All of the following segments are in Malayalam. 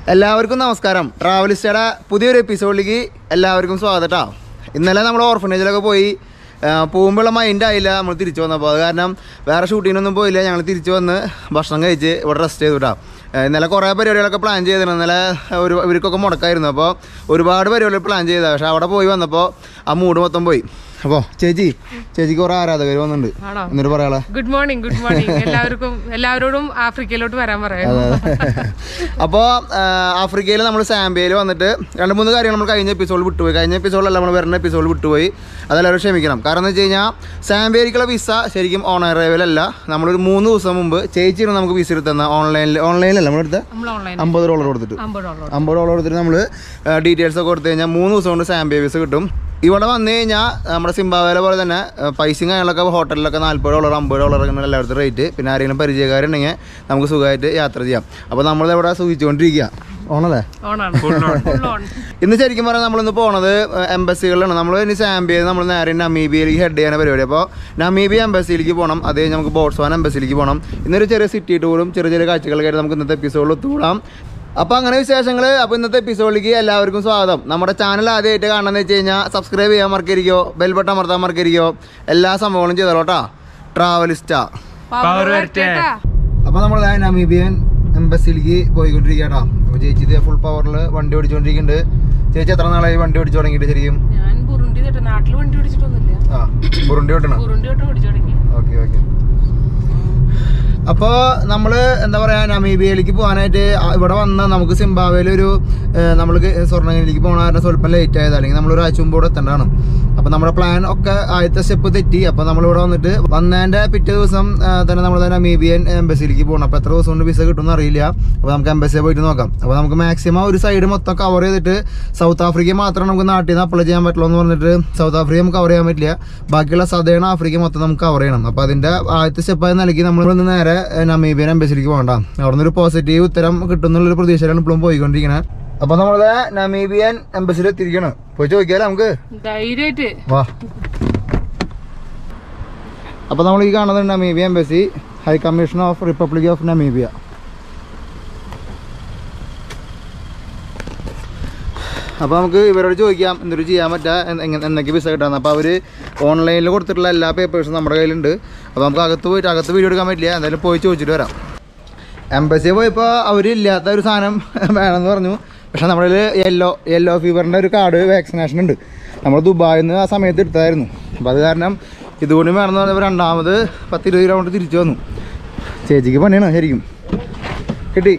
എല്ലാവർക്കും നമസ്കാരം ട്രാവലിസ്റ്റയുടെ പുതിയൊരു എപ്പിസോഡിലേക്ക് എല്ലാവർക്കും സ്വാഗതം കേട്ടോ ഇന്നലെ നമ്മൾ ഓർഫനേജിലൊക്കെ പോയി ആ, പോകുമ്പോഴുള്ള മൈൻഡ് ആയില്ല നമ്മൾ തിരിച്ചു വന്നപ്പോൾ അത് കാരണം വേറെ ഷൂട്ടിങ്ങിനൊന്നും പോയില്ല ഞങ്ങൾ തിരിച്ചു വന്ന് ഭക്ഷണം കഴിച്ച് ഇവിടെ റെസ്റ്റ് ചെയ്തു കേട്ടോ ആ, ഇന്നലെ കുറേ പരിപാടികളൊക്കെ പ്ലാൻ ചെയ്തിരുന്നു ഇന്നലെ ഒരു ഇവർക്കൊക്കെ മുടക്കായിരുന്നു അപ്പോൾ ഒരുപാട് പരിപാടികൾ പ്ലാൻ ചെയ്തതാണ് പക്ഷേ അവിടെ പോയി വന്നപ്പോൾ ആ മൂഡ് മൊത്തം പോയി അപ്പോൾ ചേച്ചി ചേച്ചിക്ക് കുറേ ആരാധകർ വന്നിട്ടുണ്ട് ആണോ എന്നിട്ട് പറയാളെ ഗുഡ് മോർണിംഗ് ഗുഡ് മോർണിംഗ് എല്ലാവർക്കും എല്ലാവരോടും ആഫ്രിക്കയിലോട്ട് വരാൻ പറയാം അപ്പോൾ ആഫ്രിക്കയിൽ നമ്മൾ സാമ്പിയയിൽ വന്നിട്ട് രണ്ട് മൂന്ന് കാര്യങ്ങൾ നമ്മൾ കഴിഞ്ഞ എപ്പിസോഡ് വിട്ടുപോയി കഴിഞ്ഞ എപ്പിസോഡിലല്ല നമ്മൾ വരുന്ന എപ്പിസോഡ് വിട്ടുപോയി അതെല്ലാവരും ക്ഷമിക്കണം കാരണം എന്ന് വെച്ച് കഴിഞ്ഞാൽ സാമ്പിയയിലേക്കുള്ള വിസ ശരിക്കും ഓൺ അറൈവലല്ല നമ്മളൊരു മൂന്ന് ദിവസം മുമ്പ് ചേച്ചിയാണ് നമുക്ക് വിസ എടുത്തുന്ന ഓൺലൈനിൽ ഓൺലൈനിലല്ല നമ്മളെടുത്ത് നമ്മൾ ഓൺലൈൻ അമ്പത് ഡോളർ കൊടുത്തിട്ട് അമ്പത് ഡോളർ അമ്പത് ഡോളർ കൊടുത്തിട്ട് നമ്മൾ ഡീറ്റെയിൽസ് ഒക്കെ കൊടുത്തു കഴിഞ്ഞാൽ മൂന്ന് ദിവസം കൊണ്ട് സാമ്പിയ വിസ കിട്ടും ഇവിടെ വന്നു കഴിഞ്ഞാൽ നമ്മുടെ സിംബാവേലെ പോലെ തന്നെ ഏഹ്, പൈസയും കാര്യങ്ങളൊക്കെ ഹോട്ടലിലൊക്കെ നാൽപ്പത് ഡോളർ അമ്പത് ഡോളർ അങ്ങനെ എല്ലായിടത്തും റേറ്റ് പിന്നെ ആരെങ്കിലും പരിചയക്കാരുണ്ടെങ്കിൽ നമുക്ക് സുഖമായിട്ട് യാത്ര ചെയ്യാം അപ്പോൾ നമ്മളിവിടെ സൂചിച്ചുകൊണ്ടിരിക്കുക ഓണല്ലേ ഓണാണ് ഫുൾ ഓൺ ഇന്ന് ശരിക്കും പറഞ്ഞാൽ നമ്മളിന്ന് പോണത് എംബസികളിലാണ് നമ്മൾ ഇനി സാമ്പിയയിൽ നമ്മൾ നേരെ നമീബിയയിലേക്ക് ഹെഡ് ചെയ്യുന്ന പരിപാടി അപ്പോൾ നമീബിയ എംബസിയിലേക്ക് പോകണം അത് കഴിഞ്ഞ് നമുക്ക് ബോട്ട്സ്വാൻ എംബസിയിലേക്ക് പോകണം ഇന്നൊരു ചെറിയ സിറ്റി ടൂറും ചെറിയ ചെറിയ കാഴ്ചകളൊക്കെ ആയിട്ട് നമുക്ക് ഇന്നത്തെ എപ്പിസോഡിൽ ഒത്തുകൂടാം അപ്പോൾ അങ്ങനെ വിശേഷങ്ങൾ അപ്പോൾ ഇന്നത്തെ എപ്പിസോഡിലേക്ക് എല്ലാവർക്കും സ്വാഗതം നമ്മുടെ ചാനൽ ആദ്യമായിട്ട് കാണണമെന്ന് വെച്ച് കഴിഞ്ഞാൽ സബ്സ്ക്രൈബ് ചെയ്യാൻ മറക്കരിക്കോ ബെൽ ബട്ടൺ അമർത്താൻ മറക്കരിക്കോ എല്ലാ സംഭവങ്ങളും ചെയ്തോളൂട്ടാ ട്രാവലിസ്റ്റാ പവർ വരട്ടേട്ടാ അപ്പോൾ നമ്മൾ നമീബിയൻ എംബസിയിലേക്ക് പോയിക്കൊണ്ടിരിക്കുകയാട്ടോ അപ്പോൾ ചേച്ചി ഇത് ഫുൾ പവറിൽ വണ്ടി ഓടിച്ചുകൊണ്ടിരിക്കുന്നുണ്ട് ചേച്ചി എത്ര നാളായി വണ്ടി ഓടിച്ചു തുടങ്ങിയിട്ട് ശരിക്കും ഞാൻ ബുറുണ്ടി തൊട്ട് നാട്ടിൽ വണ്ടി ഓടിച്ചിട്ടൊന്നുമില്ല ആ ബുറുണ്ടി ഓട്ടണം ബുറുണ്ടി തൊട്ട് ഓടിച്ചു തുടങ്ങി ഓക്കെ ഓക്കെ അപ്പോൾ നമ്മൾ എന്താ പറയുക നമീബിയയിലേക്ക് പോകാനായിട്ട് ആ- ഇവിടെ വന്ന നമുക്ക് സിംബാവേയിൽ ഒരു നമ്മൾ സ്വർണ്ണഗിരിയിലേക്ക് പോകണ കാരണം സ്വല്പം ലേറ്റ് ആയത് അല്ലെങ്കിൽ നമ്മൾ ഒരാഴ്ച മുമ്പ് ഇവിടെ എത്തേണ്ടതാണ് അപ്പോൾ നമ്മുടെ പ്ലാൻ ഒക്കെ ആദ്യത്തെ സ്റ്റെപ്പ് തെറ്റി അപ്പോൾ നമ്മളിവിടെ വന്നിട്ട് വന്നതിൻ്റെ പിറ്റേ ദിവസം ആ, തന്നെ നമ്മൾ നമീബിയൻ എംബസിയിലേക്ക് പോകണം അപ്പോൾ എത്ര ദിവസം കൊണ്ട് വിസ കിട്ടുമെന്ന് അറിയില്ല അപ്പോൾ നമുക്ക് എംബസിയിൽ പോയിട്ട് നോക്കാം അപ്പോൾ നമുക്ക് മാക്സിമം ഒരു സൈഡ് മൊത്തം കവർ ചെയ്തിട്ട് സൗത്ത് ആഫ്രിക്ക മാത്രമേ നമുക്ക് നാട്ടിൽ നിന്ന് അപ്ലൈ ചെയ്യാൻ പറ്റുള്ളൂ എന്ന് പറഞ്ഞിട്ട് സൗത്ത് ആഫ്രിക്ക നമുക്ക് കവർ ചെയ്യാൻ പറ്റില്ല ബാക്കിയുള്ള സദേൺ ആഫ്രിക്ക മൊത്തം നമുക്ക് കവർ ചെയ്യണം അപ്പോൾ അതിൻ്റെ ആദ്യത്തെ സ്റ്റെപ്പായി നൽകി നമ്മൾ ഇന്ന് നേരെ ഏഹ്, നമീബിയൻ എംബസിയിലേക്ക് പോകണ്ട അവിടെ നിന്നൊരു പോസിറ്റീവ് ഉത്തരം കിട്ടുന്നുള്ളൊരു പ്രതീക്ഷയിലാണ് ഇപ്പോഴും പോയിക്കൊണ്ടിരിക്കുന്നത് അപ്പോൾ നമ്മൾ നമീബിയൻ എംബസിയിൽ എത്തിയിരിക്കണം പോയി ചോദിക്കാല്ലേ നമുക്ക് ധൈര്യമായിട്ട് വാ അപ്പോൾ നമ്മൾ ഈ കാണുന്നത് Namibia embassy high commission of republic of Namibia അപ്പോൾ നമുക്ക് ഇവരോട് ചോദിക്കാം എന്തൊരു ചെയ്യാൻ പറ്റുക എങ്ങനെ എന്തൊക്കെ വിസ കിട്ടാന്ന് അപ്പോൾ അവർ ഓൺലൈനിൽ കൊടുത്തിട്ടുള്ള എല്ലാ പേപ്പേഴ്സും നമ്മുടെ കയ്യിലുണ്ട് അപ്പോൾ നമുക്ക് അകത്ത് പോയിട്ട് അകത്ത് വീഡിയോ എടുക്കാൻ പറ്റില്ല എന്തായാലും പോയി ചോദിച്ചിട്ട് വരാം എംബസി പോയപ്പോൾ അവരില്ലാത്ത ഒരു സാധനം വേണമെന്ന് പറഞ്ഞു പക്ഷെ നമ്മുടെ യെല്ലോ യെല്ലോ ഫീവറിൻ്റെ ഒരു കാർഡ് വാക്സിനേഷൻ ഉണ്ട് നമ്മൾ ദുബായിൽ നിന്ന് ആ സമയത്ത് എടുത്തായിരുന്നു അപ്പോൾ അത് കാരണം ഇതുകൊണ്ട് വേണമെന്ന് പറഞ്ഞപ്പോൾ രണ്ടാമത് പത്ത് ഇരുപത് കിലോമീറ്റർ തിരിച്ചു വന്നു ചേച്ചിക്ക് പണിയാണ് ശരിക്കും കിട്ടി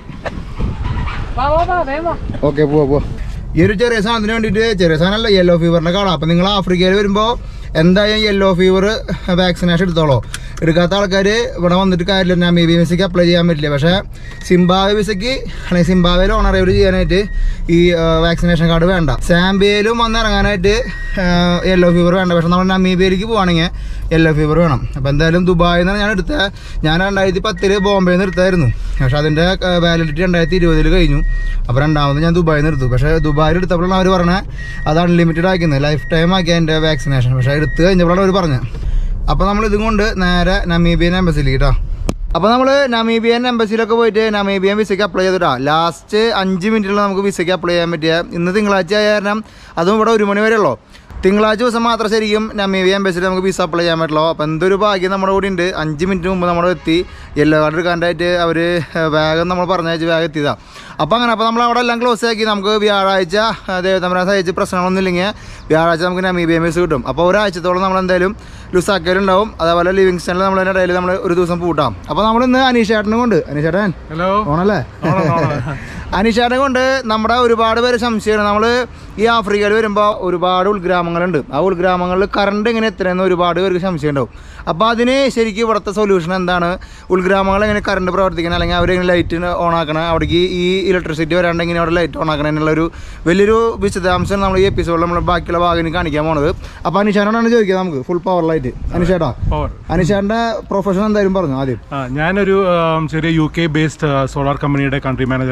വാ വാ വാ വേഗം വാ ഓക്കെ പോവാ പോവാ ഈ ഒരു ചെറിയ സാധനത്തിന് വേണ്ടിയിട്ട് ചെറിയ സാധനമല്ല യെല്ലോ ഫീവറിൻ്റെ കാർഡാണ് അപ്പം നിങ്ങൾ ആഫ്രിക്കയിൽ വരുമ്പോൾ എന്തായാലും യെല്ലോ ഫീവർ വാക്സിനേഷൻ എടുത്തോളോ എടുക്കാത്ത ആൾക്കാർ ഇവിടെ വന്നിട്ട് കാര്യമില്ല നമീബിയ വിസയ്ക്ക് അപ്ലൈ ചെയ്യാൻ പറ്റില്ല പക്ഷേ സിംബാവെ വിസയ്ക്ക് അല്ലെങ്കിൽ സിംബാവയിൽ ഓണറേവർ ചെയ്യാനായിട്ട് ഈ വാക്സിനേഷൻ കാർഡ് വേണ്ട സാമ്പിയയിലും വന്ന് ഇറങ്ങാനായിട്ട് യെല്ലോ ഫീവർ വേണ്ട പക്ഷെ നമ്മൾ നമീബിയയിലേക്ക് പോവാണെങ്കിൽ യെല്ലോ ഫീവർ വേണം അപ്പോൾ എന്തായാലും ദുബായിൽ നിന്നാണ് ഞാൻ എടുത്തത് ഞാൻ രണ്ടായിരത്തി പത്തിൽ ബോംബെയിൽ നിന്ന് എടുത്തായിരുന്നു പക്ഷെ അതിൻ്റെ വാലിഡിറ്റി രണ്ടായിരത്തി ഇരുപതിൽ കഴിഞ്ഞു അപ്പോൾ രണ്ടാമത് ഞാൻ ദുബായിൽ നിന്ന് എടുത്തു പക്ഷേ ദുബായിൽ എടുത്തപ്പോഴാണ് അവർ പറഞ്ഞത് അത് അൺലിമിറ്റഡ് ആക്കുന്നത് ലൈഫ് ടൈം ആക്കി അതിൻ്റെ വാക്സിനേഷൻ പക്ഷേ എടുത്ത് കഴിഞ്ഞപ്പോഴാണ് അവർ പറഞ്ഞത് അപ്പോൾ നമ്മൾ ഇതും കൊണ്ട് നേരെ നമീബിയൻ എംബസിയിലേക്ക് കേട്ടോ അപ്പോൾ നമ്മൾ നമീബിയൻ എംബസിയിലൊക്കെ പോയിട്ട് നമീബിയൻ വിസയ്ക്ക് അപ്ലൈ ചെയ്തിട്ടാ ലാസ്റ്റ് അഞ്ച് മിനിറ്റിൽ നമുക്ക് വിസയ്ക്ക് അപ്ലൈ ചെയ്യാൻ പറ്റിയ ഇന്ന് തിങ്കളാഴ്ച ആയ കാരണം അതും ഇവിടെ ഒരു മണി വരെ ഉള്ളൂ തിങ്കളാഴ്ച ദിവസം മാത്രം ശരിക്കും നമീബിയ എംബസിയിൽ നമുക്ക് വിസ അപ്ലൈ ചെയ്യാൻ പറ്റുള്ളൂ അപ്പോൾ എന്തൊരു ഭാഗ്യം നമ്മുടെ കൂടെ ഉണ്ട് അഞ്ച് മിനിറ്റ് മുമ്പ് നമ്മുടെ എത്തി യെല്ലോ കാർഡ് എടുക്കാനായിട്ട് അവർ വേഗം നമ്മൾ പറഞ്ഞയച്ച് വേഗം എത്തിയതാണ് അപ്പോൾ അങ്ങനെ അപ്പോൾ നമ്മൾ അവിടെ എല്ലാം ക്ലോസ് ആക്കി നമുക്ക് വ്യാഴാഴ്ച ദേവതമരാൻ സഹിച്ച് പ്രശ്നങ്ങളൊന്നും ഇല്ലെങ്കിൽ വ്യാഴാഴ്ച നമുക്ക് നമീബിയ എംബസി കിട്ടും അപ്പോൾ ഒരാഴ്ചത്തോളം നമ്മൾ എന്തായാലും ലുസാക്കലുണ്ടാവും അതേപോലെ ലിവിങ്സ്റ്റണിൽ നമ്മൾ അതിൻ്റെ ഇടയിൽ നമ്മൾ ഒരു ദിവസം പൂട്ടാം അപ്പോൾ നമ്മൾ ഇന്ന് അനീഷേട്ടനും കൊണ്ട് അനീഷേട്ടൻ ഹലോ ഓണല്ലേ അനീഷേട്ടനെ കൊണ്ട് നമ്മുടെ ഒരുപാട് പേര് സംശയമാണ് നമ്മൾ ഈ ആഫ്രിക്കയിൽ വരുമ്പോൾ ഒരുപാട് ഉൾഗ്രാമങ്ങളുണ്ട് ആ ഉൾഗ്രാമങ്ങളിൽ കറണ്ട് എങ്ങനെ എത്രയെന്ന് ഒരുപാട് പേർക്ക് സംശയം ഉണ്ടാവും അപ്പോൾ അതിന് ശരിക്കും ഇവിടുത്തെ സൊല്യൂഷൻ എന്താണ് ഉൾഗ്രാമങ്ങൾ എങ്ങനെ കറണ്ട് പ്രവർത്തിക്കണം അല്ലെങ്കിൽ അവരെങ്ങനെ ലൈറ്റ് ഓൺ ആക്കണം അവിടേക്ക് ഈ ഇലക്ട്രിസിറ്റി വരാണ്ട് എങ്ങനെ അവിടെ ലൈറ്റ് ഓൺ ആക്കണം എന്നുള്ളൊരു വലിയൊരു വിശദാംശം നമ്മൾ ഈ എപ്പിസോഡിൽ നമ്മൾ ബാക്കിയുള്ള ഭാഗം കാണിക്കാൻ പോണത് അപ്പോൾ അനീഷേട്ടനാണ് ചോദിക്കുക നമുക്ക് ഫുൾ പവർ ലൈറ്റ് അനീഷേട്ടാ പവർ അനീഷേട്ടൻ്റെ പ്രൊഫഷൻ എന്തായാലും പറഞ്ഞു ആദ്യം ആ ഞാനൊരു ആം, ചെറിയ യു കെ ബേസ്ഡ് സോളാർ കമ്പനിയുടെ കൺട്രി മാനേജറായിട്ട് വർക്ക് ചെയ്യാണ്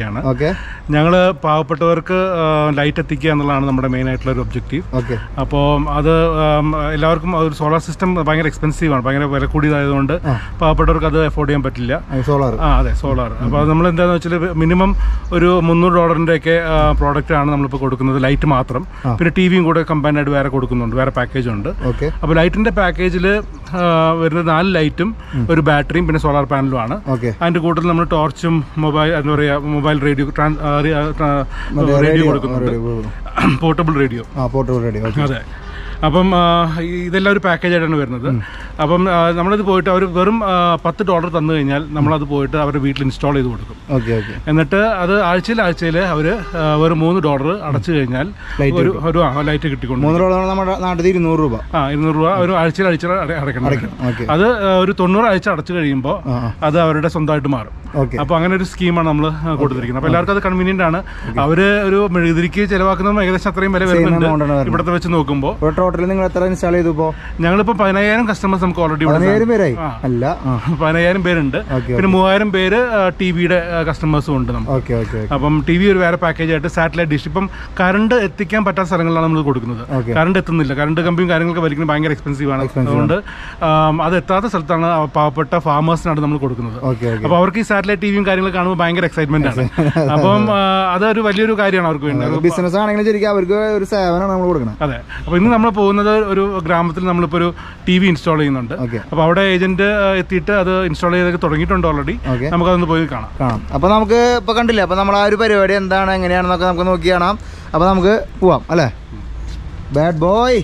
കമ്പനിയാണ് ഓക്കെ ഞങ്ങൾ പാവപ്പെട്ടവർക്ക് ലൈറ്റ് എത്തിക്കുക എന്നുള്ളതാണ് നമ്മുടെ മെയിൻ ആയിട്ടുള്ള ഒരു ഒബ്ജക്റ്റീവ് ഓക്കെ അപ്പോൾ അത് ആം, എല്ലാവർക്കും ഒരു സോളാർ സിസ്റ്റം ഭയങ്കര എക്സ്പെൻസീവ് ആണ് ഭയങ്കര വില കൂടിയതായതുകൊണ്ട് പാവപ്പെട്ടവർക്ക് അത് അഫോർഡ് ചെയ്യാൻ പറ്റില്ല സോളാർ ആ അതെ സോളാർ അപ്പോൾ അത് നമ്മൾ എന്താണെന്ന് വെച്ചാൽ മിനിമം ഒരു മുന്നൂറ് ഡോളറിൻ്റെ ഒക്കെ പ്രോഡക്റ്റ് ആണ് നമ്മളിപ്പോൾ കൊടുക്കുന്നത് ലൈറ്റ് മാത്രം പിന്നെ ടി വിയും കൂടെ കമ്പൈൻഡ് ആയിട്ട് വേറെ കൊടുക്കുന്നുണ്ട് വേറെ പാക്കേജ് ഉണ്ട് ഓക്കെ അപ്പോൾ ലൈറ്റിൻ്റെ പാക്കേജിൽ വരുന്നത് നാല് ലൈറ്റും ഒരു ബാറ്ററിയും പിന്നെ സോളാർ പാനലും ആണ് ഓക്കെ അതിൻ്റെ കൂട്ടത്തിൽ നമ്മൾ ടോർച്ചും മൊബൈൽ എന്താ പറയുക മൊബൈൽ റേഡിയോ റേഡിയോ കൊടുക്കുന്നുണ്ട് പോർട്ടബിൾ റേഡിയോ ആ പോർട്ടബിൾ റെഡി ഓക്കെ അതെ അപ്പം ആ, ഈ- ഇതെല്ലാം ഒരു പാക്കേജ് ആയിട്ടാണ് വരുന്നത് അപ്പം ആ, നമ്മളിത് പോയിട്ട് അവർ വെറും ആ, പത്ത് ഡോളർ തന്നു കഴിഞ്ഞാൽ നമ്മളത് പോയിട്ട് അവരുടെ വീട്ടിൽ ഇൻസ്റ്റാൾ ചെയ്ത് കൊടുക്കും ഓക്കെ ഓക്കെ എന്നിട്ട് അത് ആഴ്ചയിൽ ആഴ്ചയിൽ അവർ വെറും മൂന്ന് ഡോളർ അടച്ചു കഴിഞ്ഞാൽ ഒരു ഒരു ലൈറ്റ് കിട്ടിക്കൊണ്ട് മൂന്ന് ഡോളർ നമ്മുടെ നാട്ടിൽ ഇരുന്നൂറ് രൂപ ആ ഇരുന്നൂറ് രൂപ ഒരു ആഴ്ചയിൽ ആഴ്ച അടയ്ക്കണം ഓക്കെ അത് ആ, ഒരു തൊണ്ണൂറ് ആഴ്ച അടച്ചു കഴിയുമ്പോൾ ആ ആ അത് അവരുടെ സ്വന്തമായിട്ട് മാറും ഓക്കെ അപ്പോൾ അങ്ങനെ ഒരു സ്കീമാണ് നമ്മൾ കൊടുത്തിരിക്കുന്നത് അപ്പോൾ എല്ലാവർക്കും അത് കൺവീനിയന്റ് ആണ് അവർ ഒരു മെഴുകുതിരിക്ക് ചിലവാക്കുന്നത് ഏകദേശം അത്രയും വില amount ആണ് വരുന്നുണ്ട് വരുന്നത്. ഇവിടത്തെ വെച്ച് നോക്കുമ്പോൾ ഇപ്പോൾ ടോട്ടൽ നിങ്ങൾ എത്ര ഇൻസ്റ്റാൾ ചെയ്തു ഇപ്പോൾ ഞങ്ങളിപ്പോൾ പതിനായിരം കസ്റ്റമേഴ്സ് നമുക്ക് ഓൾറെഡി പതിനേഴ് പേരായി ആ. അല്ല ആ പതിനായിരം പേരുണ്ട് ഓക്കെ പിന്നെ മൂവായിരം പേര് ടി വിയുടെ കസ്റ്റമേഴ്സും ഉണ്ട് നമുക്ക് ഓക്കെ ഓക്കെ അപ്പം ടി വി ഒരു വേറെ പാക്കേജ് ആയിട്ട് സാറ്റലൈറ്റ് ഡിഷ് ഇപ്പം കറണ്ട് എത്തിക്കാൻ പറ്റാത്ത സ്ഥലങ്ങളിലാണ് നമ്മൾ കൊടുക്കുന്നത് ഓക്കെ കറണ്ട് എത്തുന്നില്ല കറണ്ട് കമ്പിയും കാര്യങ്ങളൊക്കെ വലിക്കുന്നത് ഭയങ്കര എക്സ്പെൻസീവ് ആണ് അതുകൊണ്ട് ആം, അത് എത്താത്ത സ്ഥലത്താണ് ആ പാവപ്പെട്ട ഫാമേഴ്സിനാണ് നമ്മൾ കൊടുക്കുന്നത് ഓക്കെ ഓക്കെ അപ്പോൾ അവർക്ക് ഈ സാറ്റലൈറ്റ് ടിവിയും കാര്യങ്ങളൊക്കെ കാണുമ്പോൾ ഭയങ്കര എക്സൈറ്റ്മെന്റ് ആണ് അപ്പം ആ, അതൊരു വലിയൊരു കാര്യമാണ് അവർക്ക് വേണ്ടി അത് ബിസിനസ് ആണെങ്കിലും ശരിക്കും അവർക്ക് ഒരു സേവനമാണ് നമ്മൾ കൊടുക്കുന്നത് അതെ അപ്പോൾ ഇന്ന് നമ്മൾ പോകുന്നത് ഒരു ഗ്രാമത്തിൽ നമ്മളിപ്പോൾ ഒരു ടി വി ഇൻസ്റ്റാൾ ചെയ്യുന്നുണ്ട് ഓക്കെ അപ്പോൾ അവിടെ ഏജന്റ് എത്തിയിട്ട് അത് ഇൻസ്റ്റാൾ ചെയ്തൊക്കെ തുടങ്ങിയിട്ടുണ്ട് ഓൾറെഡി ഓക്കെ നമുക്കതൊന്ന് പോയി കാണാം കാണാം അപ്പോൾ നമുക്ക് ഇപ്പോൾ കണ്ടില്ലേ അപ്പോൾ നമ്മൾ ആ ഒരു പരിപാടി എന്താണ് എങ്ങനെയാണെന്നൊക്കെ നമുക്ക് നോക്കി കാണാം അപ്പോൾ നമുക്ക് പോവാം അല്ലേ ബാഡ് ബോയ്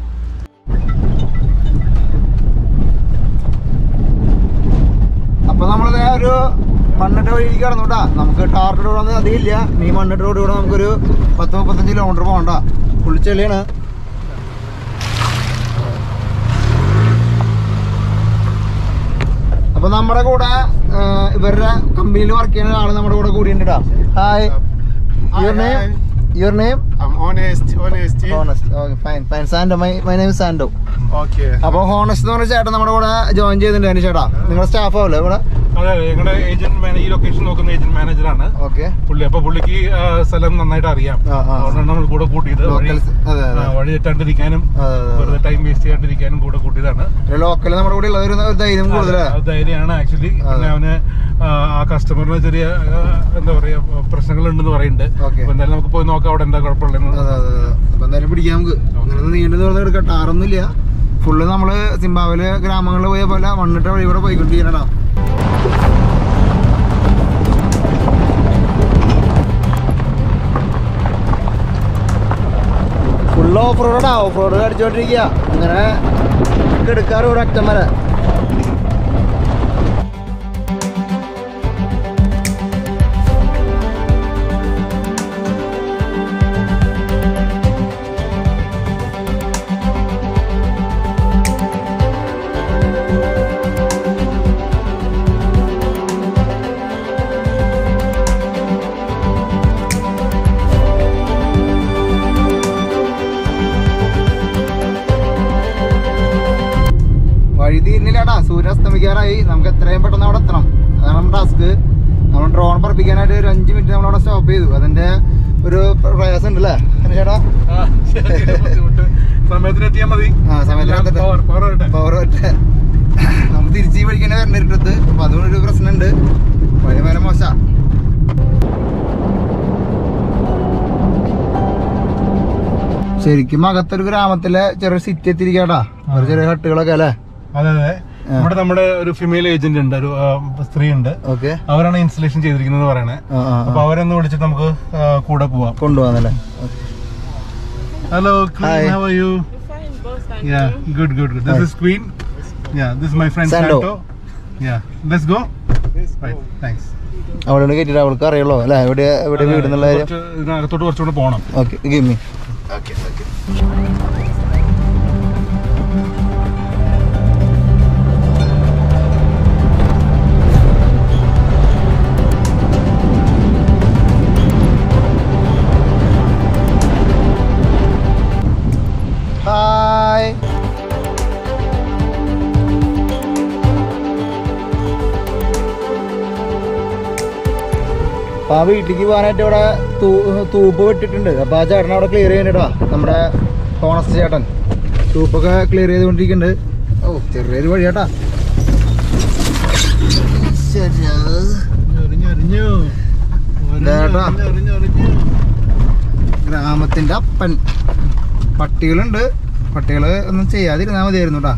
അപ്പോൾ നമ്മൾ ഒരു മണ്ണിട്ട് വഴിക്ക് കടന്നു കേട്ടാ നമുക്ക് ടാറിട്ട് റോഡ് ഒന്നും അധികം ഇല്ല ഈ മണ്ണിട്ട് റോഡ് കൂടെ നമുക്കൊരു പത്ത് മുപ്പത്തഞ്ച് കിലോമീറ്റർ പോകണ്ട പുളിച്ചെളിയാണ് അപ്പൊ നമ്മുടെ കൂടെ ആ, ഇവരുടെ കമ്പനിയിൽ വർക്ക് ചെയ്യുന്ന ആള് നമ്മുടെ കൂടെ കൂടിയുണ്ട് hi your name your name I'm honest, honesty. Honest okay fine fine Sando my my name Sando Okay. അപ്പൊ ഹോണസ്റ്റ് എന്ന് പറഞ്ഞ ചേട്ടൻ നമ്മുടെ കൂടെ ജോയിൻ ചെയ്തിട്ടുണ്ട് അതിന് ചേട്ടാ നിങ്ങളുടെ സ്റ്റാഫ് ആവല്ലേ ഇവിടെ അതെ ഞങ്ങളുടെ ഏജന്റ് ഈ ലൊക്കേഷൻ നോക്കുന്ന ഏജന്റ് മാനേജറാണ് ഓക്കെ പുള്ളി അപ്പൊ പുള്ളിക്ക് ആ, സ്ഥലം നന്നായിട്ട് അറിയാം ആ, ആ. അതുകൊണ്ടാണ് നമ്മൾ കൂടെ കൂട്ടിയത് വഴി ലോക്കൽസ് അതെ ആ, അതെ വഴി തെറ്റാണ്ടിരിക്കാനും അതെ അതെ വെറുതെ ടൈം വേസ്റ്റ് ചെയ്യാണ്ടിരിക്കാനും കൂടെ കൂട്ടിയതാണ് ലോക്കൽ നമ്മുടെ കൂടെ ഉള്ള ഒരു ഒരു ധൈര്യം കൂടുതലാ അത് ധൈര്യമാണ് ആക്ച്വലി പിന്നെ അവന് ആ, ആ കസ്റ്റമറിന് ചെറിയ ആ, എന്താ പറയാ പ്രശ്നങ്ങളുണ്ടെന്ന് പറയുന്നുണ്ട് ഓക്കെ അപ്പൊ എന്തായാലും നമുക്ക് പോയി നോക്കാം അവിടെ എന്താ കുഴപ്പമുള്ളതെന്ന് അതെ അതെ അതെ അപ്പൊ എന്തായാലും പിടിക്കാം നമുക്ക് അങ്ങനെ നീണ്ടു തുറന്ന് എടുക്കാം ടാറൊന്നുമില്ല ഫുള്ള് നമ്മള് സിംബാവില് ഗ്രാമങ്ങളിൽ പോയ പോലെ മണ്ണിട്ട വഴി കൂടെ പോയിക്കൊണ്ടിരിക്കണടാ ഫുള്ള് ഓഫ് റോഡാ ഓഫ് റോഡ് അടിച്ചോണ്ടിരിക്കുക അങ്ങനെ എടുക്കാറ് ഒരു അറ്റം വരെ വഴി തീരുന്നില്ലടാ സൂര്യൻ അസ്തമിക്കാറായി നമുക്ക് എത്രയും പെട്ടെന്ന് അവിടെ എത്തണം അതാണ് നമ്മുടെ ടാസ്ക് നമ്മൾ ഡ്രോൺ പറപ്പിക്കാനായിട്ട് ഒരു അഞ്ച് മിനിറ്റ് നമ്മൾ അവിടെ സ്റ്റോപ്പ് ചെയ്തു അതിന്റെ ഒരു പ്രയാസം ഉണ്ട് അല്ലേ അതിന് ചേട്ടാ ആ, ശരി, ബുദ്ധിമുട്ട്. സമയത്തിന് എത്തിയാൽ മതി ആ സമയത്തിന് എത്തട്ടെ. പവർ പവർ വരട്ടെ പവർ ഒറ്റ നമുക്ക് തിരിച്ച് ഈ വഴിക്കന്നെ വരണ്ടിട്ട് അപ്പൊ അതുകൊണ്ടൊരു പ്രശ്നമുണ്ട് വഴി വരെ മോശ ശരിക്കും അകത്തൊരു ഗ്രാമത്തിലെ ചെറിയ സിറ്റി എത്തിരിക്കാട്ടാ ഒരു ചെറിയ ഹട്ടുകളൊക്കെ അല്ലേ അതെ അതെ ഇവിടെ നമ്മുടെ ഒരു ഫിമെയിൽ ഏജന്റ് ഉണ്ട് ഒരു ആ, സ്ത്രീ ഉണ്ട് ഓക്കെ അവരാണ് ഇൻസ്റ്റലേഷൻ ചെയ്തിരിക്കുന്നത് പറയണേ ആ ആ അപ്പൊ അവരൊന്ന് വിളിച്ചിട്ട് നമുക്ക് ആ, കൂടെ പോവാം കൊണ്ടുപോകാന്നല്ലേ hello Hi. Queen how are you yeah good good good this is Queen yeah this is my friend Sando. Sando yeah let's go thanks അവിടെ കയറ്റിട്ട് അവൾക്ക് അറിയുള്ളൂ അല്ലേ എവിടെ എവിടെ വീട് എന്നുള്ള കാര്യം ഇതിനകത്തോട്ട് കുറച്ചുകൂടെ പോകണം ഓക്കെ ഗിമ്മി ഹായ് അപ്പൊ ആ വീട്ടിലേക്ക് പോകാനായിട്ട് ഇവിടെ തൂ- തൂപ്പ് വെട്ടിട്ടുണ്ട് അപ്പൊ ആ ചേട്ടൻ അവിടെ ക്ലിയർ ചെയ്യുന്നുണ്ടാ നമ്മുടെ ഹോണസ്റ്റ് ചേട്ടൻ തൂപ്പൊക്കെ ക്ലിയർ ചെയ്തുകൊണ്ടിരിക്കുന്നുണ്ട് ഓ ചെറിയൊരു വഴിയാട്ടാ അറിഞ്ഞറിഞ്ഞു ഇതേട്ടാ. ഗ്രാമത്തിന്റെ അപ്പൻ പട്ടികളുണ്ട് പട്ടികള് ഒന്നും ചെയ്യാതിരുന്നാ മതിയായിരുന്നു കേട്ടാ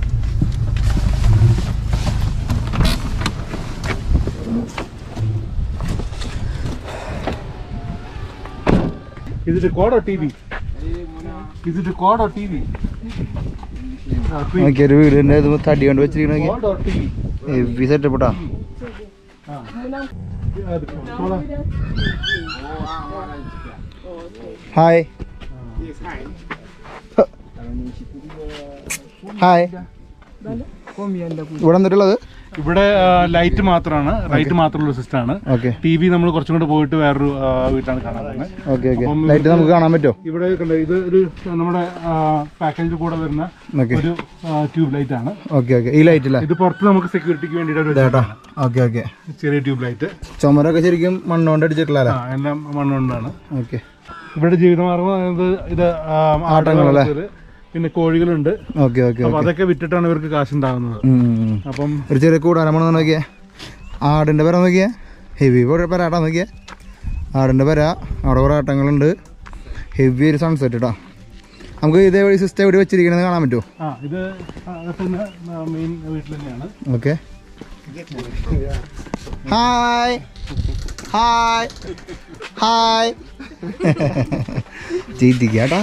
Is it a quad or TV? Is it a quad or TV? Uh, twin. നോക്കിയ ഒരു വീടിന്റെ ഇത് തടി കൊണ്ട് വെച്ചിരിക്കണ Quad or TV? Heavy setup ട്ടാ Yeah, the quad. Hi hi ഇവിടെ എന്നിട്ടുള്ളത് ഇവിടെ ലൈറ്റ് മാത്രമാണ് ലൈറ്റ് മാത്രമുള്ള സിസ്റ്റം ആണ് ഓക്കെ ടി വി നമ്മൾ കുറച്ചും കൂടെ പോയിട്ട് വേറൊരു ആ, വീട്ടിലാണ് കാണാൻ പോകുന്നത് ഓക്കെ ഓക്കെ അപ്പം ലൈറ്റ് നമുക്ക് കാണാൻ പറ്റുമോ ഇവിടെ കണ്ടോ ഇത് ഒരു നമ്മുടെ പാക്കേജിൽ കൂടെ വരുന്ന ഓക്കെ ഒരു ട്യൂബ് ലൈറ്റ് ആണ് ഓക്കെ ഓക്കെ ഈ ലൈറ്റ് അല്ലേ ഇത് പുറത്ത് നമുക്ക് സെക്യൂരിറ്റിക്ക് വേണ്ടിയിട്ട് ഒരു ഇതേട്ടാ ഓക്കെ ഓക്കെ ചെറിയ ട്യൂബ് ലൈറ്റ് ചുമരൊക്കെ ശരിക്കും മണ്ണുകൊണ്ട് അടിച്ചിട്ടില്ല ആ എല്ലാം മണ്ണുകൊണ്ടാണ് ഓക്കെ ഇവിടെ ജീവിതമാർഗം പറയുന്നത് ഇത് ആ, ആട്ടങ്ങളല്ലേ? വളർത്തല്, പിന്നെ കോഴികളുണ്ട് ഓക്കെ ഓക്കെ അപ്പൊ അതൊക്കെ വിറ്റിട്ടാണ് ഇവർക്ക് കാശുണ്ടാകുന്നത് അപ്പം ഒരു ചെറിയ കൂടാരമാണ് നോക്കിയേ ആടിൻ്റെ പെര നോക്കിയേ ഹെവി പെരാട്ടാ നോക്കിയേ ആടിൻ്റെ പെര അവിടെ കുറേ ആട്ടങ്ങളുണ്ട് ഹെവി ഒരു സൺസെറ്റ് കേട്ടോ നമുക്ക് ഇതേ വഴി സിസ്റ്റം എവിടെ വെച്ചിരിക്കണമെന്ന് കാണാൻ പറ്റുമോ ആ ഇത് അകത്തുനിന്ന് മെയിൻ വീട്ടിൽ തന്നെയാണ് ഓക്കെ ഹായ് ഹായ് ഹായ് ചെയ്തിക്കാട്ടാ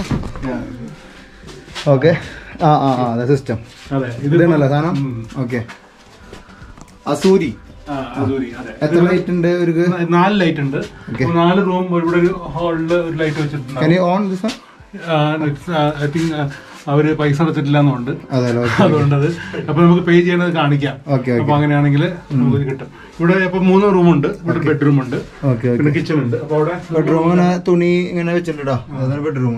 ഓക്കെ ആ ആ ആ അതെ സിസ്റ്റം അതെ ഇത് ഇതാണല്ലോ സാധനം ഓക്കെ അസൂരി ആ, അസൂരി, അതെ. എത്ര ലൈറ്റ് ഉണ്ട് ഒരു ന- നാല് ലൈറ്റ് ഉണ്ട് Okay. അപ്പൊ നാല് റൂം ഇവിടെ ഒരു ഹാളില് ഒരു ലൈറ്റ് കനി വെച്ചിട്ടുണ്ട് ഓൺ ദിസ് ഐ തിങ്ക് അവര് പൈസ അടച്ചിട്ടില്ല എന്നുണ്ട് അതെ ഓക്കെ അതുകൊണ്ട് അത് അപ്പൊ നമുക്ക് പേ ചെയ്യണത് കാണിക്കാം ഓക്കെ അപ്പൊ അങ്ങനെയാണെങ്കിൽ നമുക്ക് ഇത് കിട്ടും ഇവിടെ ഇപ്പൊ മൂന്ന് റൂമുണ്ട് ഇവിടെ ബെഡ്റൂം ഉണ്ട് ഓക്കെ ഓക്കെ പിന്നെ കിച്ചൺ ഉണ്ട് അപ്പൊ അവിടെ ബെഡ്റൂം ഇങ്ങനെ തുണി ഇങ്ങനെ വെച്ചിട്ടുണ്ടോ അതാണ് ബെഡ്റൂം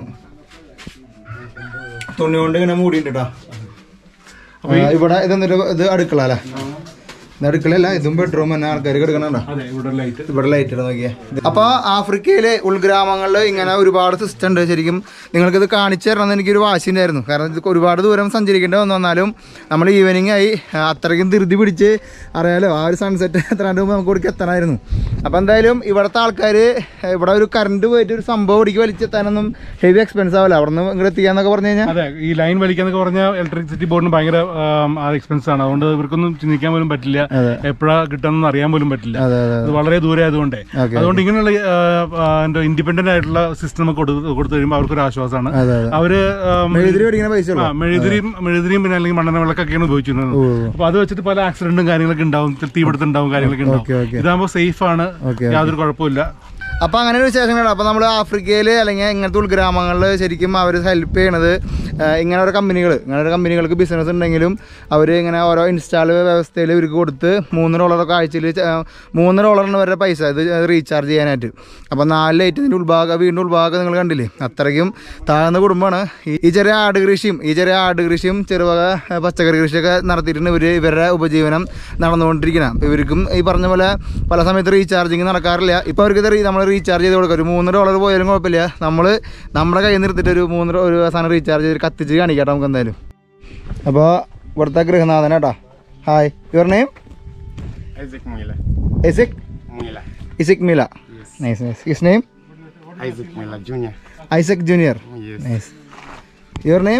തുണി കൊണ്ട് ഇങ്ങനെ മൂടിയിട്ടാ ഇവിടെ ഇതെന്നിട്ട് ഇത് അടുക്കള അല്ലേ ഇത് അടുക്കളയല്ല ഇതും ബെഡ്റൂം തന്നെ ആൾക്കാർ കിടക്കണുണ്ടോ അതെ ഇവിടെ ലൈറ്റ് ഇവിടെ ലൈറ്റ് ഇടാൻ നോക്കിയേ അപ്പൊ ആഫ്രിക്കയിലെ ഉൾഗ്രാമങ്ങളിൽ ഇങ്ങനെ ഒരുപാട് സിസ്റ്റം ഉണ്ട് ശരിക്കും നിങ്ങൾക്ക് ഇത് കാണിച്ചു തരണം എന്ന് എനിക്കൊരു വാശി ഉണ്ടായിരുന്നു കാരണം ഇത് ഒരുപാട് ദൂരം സഞ്ചരിക്കേണ്ടി വന്നു വന്നാലും നമ്മൾ ഈവനിങ് ആയി ആ, അത്രയ്ക്കും ധൃതി പിടിച്ച് അറിയാലോ ആ ഒരു സൺസെറ്റ് എത്രാണ്ട് മുമ്പ് നമുക്ക് ഇവിടേക്ക് എത്തണമായിരുന്നു അപ്പോൾ എന്തായാലും ഇവിടുത്തെ ആൾക്കാർ ഇവിടെ ഒരു കറണ്ട് പോയിട്ട് ഒരു സംഭവം ഇവിടേക്ക് വലിച്ചെത്താനൊന്നും ഹെവി എക്സ്പെൻസ് ആവില്ല അവിടെ നിന്ന് ഇങ്ങോട്ട് എത്തിക്കാന്നൊക്കെ പറഞ്ഞു കഴിഞ്ഞാൽ അതെ ഈ ലൈൻ വലിക്കാന്നൊക്കെ പറഞ്ഞാൽ ഇലക്ട്രിസിറ്റി ബോർഡിന് ഭയങ്കര എക്സ്പെൻസ് ആണ് അതുകൊണ്ട് ഇവർക്കൊന്നും ചിന്തിക്കാൻ പോലും പറ്റില്ല എപ്പോഴാ കിട്ടുമെന്ന് അറിയാൻ പോലും പറ്റില്ല അതെ അതെ അത് വളരെ ദൂരെ ആയതുകൊണ്ടേ Okay, അതുകൊണ്ട് ഇങ്ങനെയുള്ള എന്താ ഇൻഡിപെൻഡന്റ് ആയിട്ടുള്ള സിസ്റ്റം നമുക്ക് കൊടുത്ത് കൊടുത്തു കഴിയുമ്പോൾ അവർക്കൊരു ആശ്വാസമാണ് അതെ അതെ അവര് ആം, മെഴുതിരി മേടിക്കുന്ന പൈസ ആ, മെഴുതിരിയും മെഴുതിരിയും പിന്നെ അല്ലെങ്കിൽ മണ്ണെണ്ണ വിളക്കൊക്കെയാണ് ഉപയോഗിച്ചിരുന്നത് ഓ. അപ്പൊ അത് വെച്ചിട്ട് പല ആക്സിഡന്റും കാര്യങ്ങളൊക്കെ ഉണ്ടാവും തീപിടുത്തം ഉണ്ടാവും കാര്യങ്ങളൊക്കെ ഓക്കെ ഉണ്ടാവും ഓക്കെ ഇതാകുമ്പോൾ സേഫ് ആണ് ഓക്കെ യാതൊരു കുഴപ്പമില്ല അപ്പോൾ അങ്ങനെ ഒരു വിശേഷങ്ങളാണ് അപ്പോൾ നമ്മൾ ആഫ്രിക്കയിൽ അല്ലെങ്കിൽ ഇങ്ങനത്തെ ഉൾഗ്രാമങ്ങളിൽ ശരിക്കും അവർ ഹെൽപ്പ് ചെയ്യണത് ആ, ഇങ്ങനെ ഓരോ കമ്പനികൾ ഇങ്ങനെ ഒരു കമ്പനികൾക്ക് ബിസിനസ് ഉണ്ടെങ്കിലും അവർ ഇങ്ങനെ ഓരോ ഇൻസ്റ്റാൾ വ്യവസ്ഥയിൽ ഇവർക്ക് കൊടുത്ത് മൂന്ന് ഡോളറൊക്കെ ആഴ്ചയിൽ മൂന്ന് ഡോളറിന് വരെ പൈസ ഇത് റീചാർജ് ചെയ്യാനായിട്ട് അപ്പോൾ നാല് ലൈറ്റിൻ്റെ ഉൾഭാഗം വീണ്ടും ഉൾഭാഗം നിങ്ങൾ കണ്ടില്ലേ അത്രയ്ക്കും താഴ്ന്ന കുടുംബമാണ് ഈ- ഈ ചെറിയ ആട് കൃഷിയും ഈ ചെറിയ ആട് കൃഷിയും ചെറുവക ആ, പച്ചക്കറി കൃഷിയൊക്കെ നടത്തിയിട്ടുണ്ട് ഇവർ ഇവരുടെ ഉപജീവനം നടന്നുകൊണ്ടിരിക്കണം അപ്പോൾ ഇവർക്കും ഈ പറഞ്ഞ പോലെ പല സമയത്ത് റീചാർജിങ് നടക്കാറില്ല ഇപ്പോൾ അവർക്ക് ഇത് നമ്മൾ റീചാർജ് ചെയ്ത് കൊടുക്കുക ഒരു മൂന്ന് ഡോളർ പോയാലും കുഴപ്പമില്ല നമ്മൾ നമ്മുടെ കയ്യിൽ നിന്ന് എടുത്തിട്ട് ഒരു മൂന്ന് ഡോ- ഒരു സാധനം റീചാർജ് ചെയ്ത് കത്തിച്ച് കാണിക്കാം നമുക്ക് എന്തായാലും അപ്പോൾ ഇവിടുത്തെ ഗൃഹനാഥൻ കേട്ടോ hi your name Isaac Mila. Isaac Mila. Isaac Mila nice nice his name Isaac Mila Jr. Isaac junior Yes. Nice your name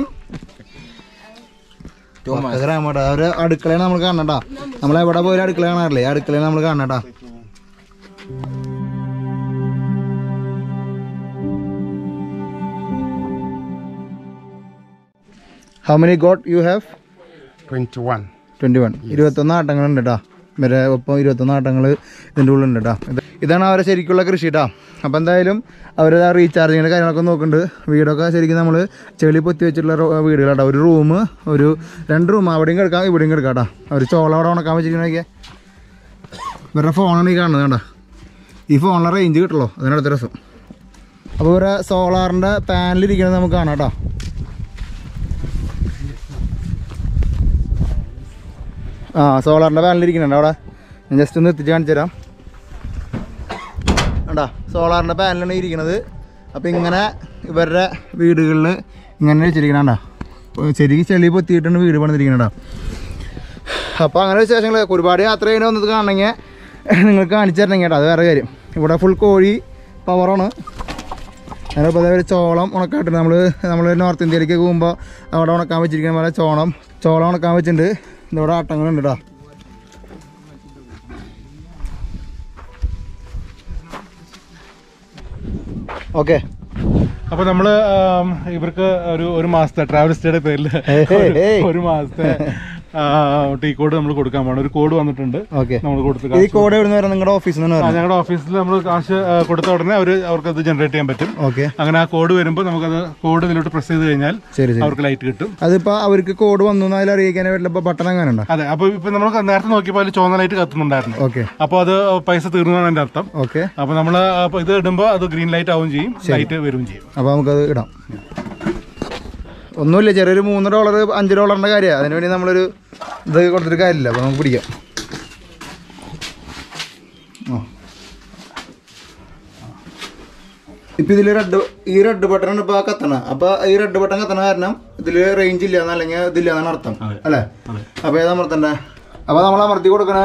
ഗ്രാമട്ടാ ഒരു അടുക്കളയാണ് നമ്മൾ കാണണ്ടാ നമ്മൾ എവിടെ പോയാലും അടുക്കള കാണാറില്ലേ ആ അടുക്കളയാണ് നമ്മൾ കാണണ്ടാ how many goat you have 21. Twenty one ഇരുപത്തൊന്ന് ആട്ടങ്ങളുണ്ട് കേട്ടോ ഇവരെ ഒപ്പം ഇരുപത്തൊന്ന് ആട്ടങ്ങൾ ഇതിൻ്റെ ഉള്ളിലുണ്ട് കേട്ടോ ഇത് ഇതാണ് അവരെ ശരിക്കുള്ള കൃഷി കേട്ടോ അപ്പോൾ എന്തായാലും അവർ ആ റീചാർജിങ്ങിൻ്റെ കാര്യങ്ങളൊക്കെ നോക്കുന്നുണ്ട് വീടൊക്കെ ശരിക്കും നമ്മൾ ചെളി പൊത്തി വെച്ചിട്ടുള്ള റോ- വീടുകളാട്ടോ ഒരു റൂം ഒരു രണ്ട് റൂം അവിടെയും കിടക്കാം ഇവിടെയും കിടക്കാം കേട്ടോ അവർ ചോള അവിടെ ഉണക്കാൻ വെച്ചിരിക്കണൊക്കെ ഇവരുടെ ഫോണാണ് ഈ കാണുന്നത് കേട്ടോ ഈ ഫോണിലെ റേഞ്ച് കിട്ടുള്ളൂ അതിനടുത്ത രസം അപ്പോൾ ഇവരെ സോളാറിൻ്റെ പാനലിരിക്കുന്നത് നമുക്ക് കാണാം കേട്ടോ ആ സോളാറിൻ്റെ പാനലിരിക്കുന്നുണ്ട് അവിടെ ഞാൻ ജസ്റ്റ് ഒന്ന് എത്തിച്ച് കാണിച്ചു തരാം ഉണ്ടാ സോളാറിൻ്റെ പാനലാണ് ഇരിക്കുന്നത് അപ്പോൾ ഇങ്ങനെ ഇവരുടെ വീടുകളിൽ ഇങ്ങനെ വെച്ചിരിക്കണണ്ട ശരിക്കും ചെളി പൊത്തിയിട്ടാണ് വീട് പണിതിരിക്കണണ്ട അപ്പോൾ അങ്ങനെ വിശേഷങ്ങൾ ഒരുപാട് യാത്ര ചെയ്യണ വന്നത് കാണണമെങ്കിൽ നിങ്ങൾക്ക് കാണിച്ചു തരണം കേട്ടോ അത് വേറെ കാര്യം ഇവിടെ ഫുൾ കോഴി പവറാണ് അതിനിപ്പോൾ അതേപോലെ ചോളം ഉണക്കായിട്ടുണ്ട് നമ്മൾ നമ്മൾ നോർത്ത് ഇന്ത്യയിലേക്ക് പോകുമ്പോൾ അവിടെ ഉണക്കാൻ വെച്ചിരിക്കുന്ന പോലെ ചോളം ചോളം ഉണക്കാൻ വെച്ചിട്ടുണ്ട് ഇവിടെ ആട്ടങ്ങളുണ്ട് കേട്ടോ ഓക്കെ അപ്പൊ നമ്മള് ആം, ഇവർക്ക് ഒരു ഒരു മാസത്തെ ട്രാവൽ സ്റ്റേയുടെ പേരിൽ ഹേയ് ഹേയ്. ഒരു മാസത്തെ ടീ കോഡ് നമ്മൾ കൊടുക്കാൻ പോകണം ഒരു കോഡ് വന്നിട്ടുണ്ട് ഓക്കെ നമ്മൾ കൊടുത്ത് ഈ കോഡ് എവിടെ നിന്ന് വരാം നിങ്ങളുടെ ഓഫീസിൽ നിന്ന് ആ, വരാം ഞങ്ങളുടെ ഓഫീസിൽ നമ്മൾ കാശ് ആ, കൊടുത്ത ഉടനെ അവർ അവർക്ക് അത് ജനറേറ്റ് ചെയ്യാൻ പറ്റും ഓക്കെ അങ്ങനെ ആ കോഡ് വരുമ്പോൾ നമുക്കത് കോഡ് ഇതിലോട്ട് പ്രസ് ചെയ്ത് കഴിഞ്ഞാൽ ശരി ശരി അവർക്ക് ലൈറ്റ് കിട്ടും അതിപ്പോ അവർക്ക് കോഡ് വന്നു എന്ന് അതിൽ അറിയിക്കാൻ പറ്റില്ല ബട്ടൺ അങ്ങനെ ഉണ്ടോ അതെ അപ്പൊ ഇപ്പൊ നമ്മൾ നേരത്തെ നോക്കിയപ്പോൾ അതിൽ ചുവന്ന ലൈറ്റ് കത്തുന്നുണ്ടായിരുന്നു ഓക്കെ അപ്പോൾ അത് പൈസ തീർന്നതാണ് എൻ്റെ അർത്ഥം ഓക്കെ അപ്പൊ നമ്മൾ ഇത് ഇടുമ്പോൾ അത് ഗ്രീൻ ലൈറ്റ് ആവുകയും ചെയ്യും ലൈറ്റ് വരികയും ചെയ്യും അപ്പോൾ നമുക്കത് ഇടാം ഒന്നുമില്ല ചെറിയൊരു മൂന്ന് ഡോളർ അഞ്ച് ഡോളറിൻ്റെ കാര്യമാണ് അതിന് വേണ്ടി നമ്മളൊരു ഇത് കൊടുത്തിട്ട് കാര്യമില്ല അപ്പോൾ നമുക്ക് പിടിക്കാം ആ ഇപ്പം ഇതിൽ റെഡ് ഈ റെഡ് ബട്ടൺ ഇപ്പോൾ കത്തണം അപ്പോൾ ഈ റെഡ് ബട്ടൺ കത്തണ കാരണം ഇതിൽ റേഞ്ച് ഇല്ല എന്നല്ലെങ്കിൽ ഇതില്ല എന്നാണ് അർത്ഥം അതെ. അല്ലേ അപ്പോൾ ഏത് അമർത്തണ്ടേ അപ്പോൾ നമ്മൾ അമർത്തി കൊടുക്കണ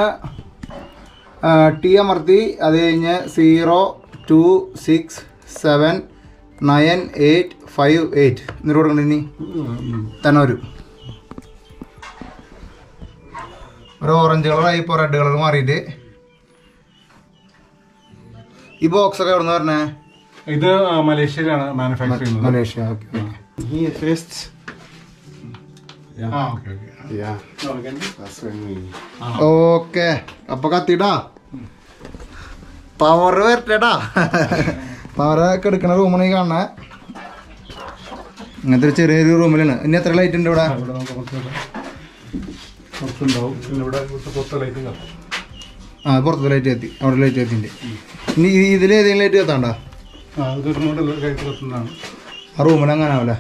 ടി അമർത്തി അത് കഴിഞ്ഞ് zero two six seven nine eight five eight എന്നിട്ട് കൊടുക്കണ്ട ഇനി തന്നെ വരും ഒരു ഓറഞ്ച് കളറായി ഇപ്പോൾ റെഡ് കളർ മാറിയിട്ട് ഈ ബോക്സ് ഒക്കെ എവിടെ നിന്ന് പറഞ്ഞേ ഇത് ആ, മലേഷ്യയിലാണ് മാനുഫാക്ചർ ചെയ്യുന്നത് മലേഷ്യ ഓക്കെ Here first. ആ, okay, okay. Yeah. That's when we. Okay അപ്പൊ കത്തിട്ടാ പവർ വരട്ടേട്ടാ പവർ ഒക്കെ എടുക്കണ റൂമാണ് ഈ കാണുന്നത് ഇങ്ങനത്തെ ഒരു ചെറിയൊരു റൂമിലാണ് ഇനി എത്ര ലൈറ്റ് ഉണ്ട് ഇവിടെ ഇവിടെ നമുക്ക് കുറച്ചുകൂടെ കുറച്ചുണ്ടാവും പിന്നെ ഇവിടെ ഇവിടുത്തെ പുറത്തെ ലൈറ്റും കത്തും ആ പുറത്തെ ലൈറ്റ് കത്തി അവിടെ ലൈറ്റ് കത്തിണ്ട് ഇനി ഇതിൽ ഏതെങ്കിലും ലൈറ്റ് കത്താണ്ടോ ആ ഇത് റിമോട്ട് ലൈറ്റ് കത്തുന്നതാണ് ആ റൂമിൽ അങ്ങനെ ആവല്ലേ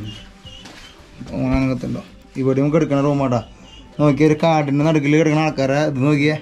അങ്ങനെ കത്തുണ്ടോ ഇവിടെ നമുക്ക് എടുക്കണ റൂമാട്ടാ നോക്കിയ ഒരു കാടിൻ്റെ നടുക്കിൽ കിടക്കണ ആൾക്കാരെ ഇത് നോക്കിയേ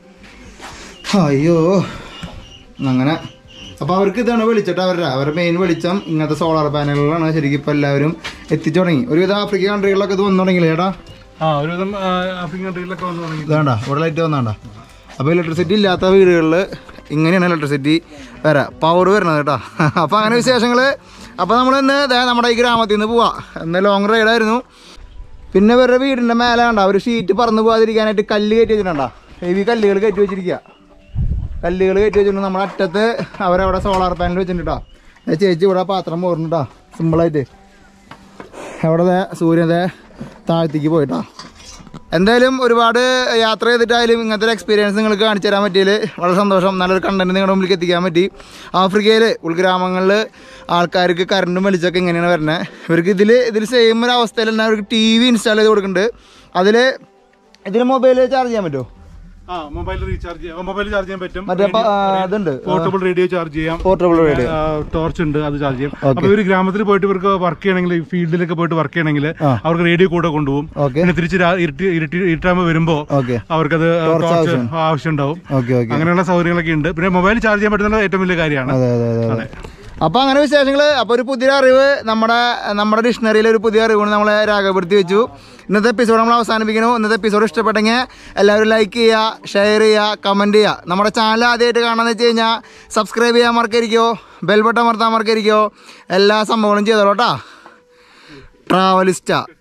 അയ്യോ അങ്ങനെ അപ്പോൾ അവർക്ക് ഇതാണ് വെളിച്ചിട്ട് അവരുടെ അവരുടെ മെയിൻ വെളിച്ചം ഇങ്ങനത്തെ സോളാർ പാനലുകളാണ് ശരിക്കും ഇപ്പോൾ എല്ലാവരും എത്തിച്ചു തുടങ്ങി ഒരുവിധം ആഫ്രിക്ക കൺട്രികളിലൊക്കെ ഇത് വന്നു തുടങ്ങിയില്ലേ ചേട്ടാ ആ ഒരുവിധം ആ, ആഫ്രിക്കൻ കൺട്രിയിലൊക്കെ വന്നു തുടങ്ങി ഇതാണ്ട ഇവിടെ ലൈറ്റ് വന്നാണ്ട അപ്പോൾ ഇലക്ട്രിസിറ്റി ഇല്ലാത്ത വീടുകളിൽ ഇങ്ങനെയാണ് ഇലക്ട്രിസിറ്റി വരാം പവർ വരണത് കേട്ടോ അപ്പോൾ അങ്ങനെ വിശേഷങ്ങൾ അപ്പോൾ നമ്മൾ ഇന്ന് ദേ നമ്മുടെ ഈ ഗ്രാമത്തിൽ നിന്ന് പോവാം ഇന്ന് ലോങ് റൈഡായിരുന്നു പിന്നെ ഇവരുടെ വീടിൻ്റെ മേലെ കണ്ട ഒരു ഷീറ്റ് പറന്ന് പോകാതിരിക്കാനായിട്ട് കല്ല് കയറ്റി വെച്ചിട്ടുണ്ടാ ഹെവി കല്ലുകൾ കയറ്റി വെച്ചിരിക്കുക കല്ലുകൾ കയറ്റി വെച്ചിട്ടുണ്ട് നമ്മുടെ അറ്റത്ത് അവരവിടെ സോളാർ പാനൽ വെച്ചിട്ടുണ്ടാ ചേച്ചി ഇവിടെ പാത്രം പോരുന്നുണ്ടാ സിമ്പിളായിട്ട് അവിടെ ദേ സൂര്യൻ ദേ താഴത്തേക്ക് പോയിട്ടാ എന്തായാലും ഒരുപാട് യാത്ര ചെയ്തിട്ടായാലും ഇങ്ങനത്തെ ഒരു എക്സ്പീരിയൻസ് നിങ്ങൾക്ക് കാണിച്ചു തരാൻ പറ്റിയതിൽ വളരെ സന്തോഷം നല്ലൊരു കണ്ടന്റ് നിങ്ങളുടെ മുമ്പിലേക്ക് എത്തിക്കാൻ പറ്റി ആഫ്രിക്കയിൽ ഉൾഗ്രാമങ്ങളിൽ ആൾക്കാർക്ക് കറണ്ടും വെളിച്ചൊക്കെ ഇങ്ങനെയാണ് വരുന്നത് ഇവർക്ക് ഇതിൽ ഇതിൽ സെയിം ഒരു അവസ്ഥയിൽ തന്നെ അവർക്ക് ടി വി ഇൻസ്റ്റാൾ ചെയ്ത് കൊടുക്കുന്നുണ്ട് അതിൽ ഇതിൽ മൊബൈൽ ചാർജ് ചെയ്യാൻ പറ്റുമോ ആ മൊബൈൽ റീചാർജ് ചെയ്യാം മൊബൈൽ ചാർജ് ചെയ്യാൻ പറ്റും മറ്റേ പ- ആ, ഇതുണ്ട് പോർട്ടബിൾ റേഡിയോ ചാർജ് ചെയ്യാം പോർട്ടബിൾ റേഡിയോ ടോർച്ച് ഉണ്ട് അത് ചാർജ് ചെയ്യാം അപ്പൊ ഇവര് ഗ്രാമത്തിൽ പോയിട്ട് ഇവർക്ക് വർക്ക് ചെയ്യണമെങ്കിൽ ഫീൽഡിലൊക്കെ പോയിട്ട് വർക്ക് ചെയ്യണമെങ്കിൽ അവർക്ക് റേഡിയോ കൂടെ കൊണ്ടുപോകും ഓക്കെ പിന്നെ തിരിച്ച് രാ- ഇരുട്ടി ഇരുട്ടി ഇരുട്ടാകുമ്പോൾ വരുമ്പോ ഓക്കെ അവർക്കത് ടോർച്ച് ആവശ്യം ഉണ്ടാവും ഓക്കെ ഓക്കെ അങ്ങനെയുള്ള സൗകര്യങ്ങളൊക്കെ ഉണ്ട് പിന്നെ മൊബൈൽ ചാർജ് ചെയ്യാൻ പറ്റുന്നത് ഏറ്റവും വലിയ കാര്യമാണ് അതെ അതെ അതെ അതെ അപ്പോൾ അങ്ങനെ വിശേഷങ്ങൾ അപ്പോൾ ഒരു പുതിയ അറിവ് നമ്മുടെ നമ്മുടെ ഡിക്ഷണറിയിൽ ഒരു പുതിയ അറിവ് നമ്മളെ രേഖപ്പെടുത്തി വെച്ചു ഇന്നത്തെ എപ്പിസോഡ് നമ്മൾ അവസാനിപ്പിക്കുന്നു ഇന്നത്തെ എപ്പിസോഡ് ഇഷ്ടപ്പെട്ടെങ്കിൽ എല്ലാവരും ലൈക്ക് ചെയ്യുക ഷെയർ ചെയ്യുക കമൻറ്റ് ചെയ്യുക നമ്മുടെ ചാനൽ ആദ്യമായിട്ട് കാണാമെന്ന് വെച്ച് കഴിഞ്ഞാൽ സബ്സ്ക്രൈബ് ചെയ്യാൻ മറക്കരിക്കോ ബെൽ ബട്ടൺ അമർത്താൻ മറക്കരിക്കോ എല്ലാ സംഭവങ്ങളും ചെയ്തോളൂ കേട്ടോ ട്രാവലിസ്റ്റ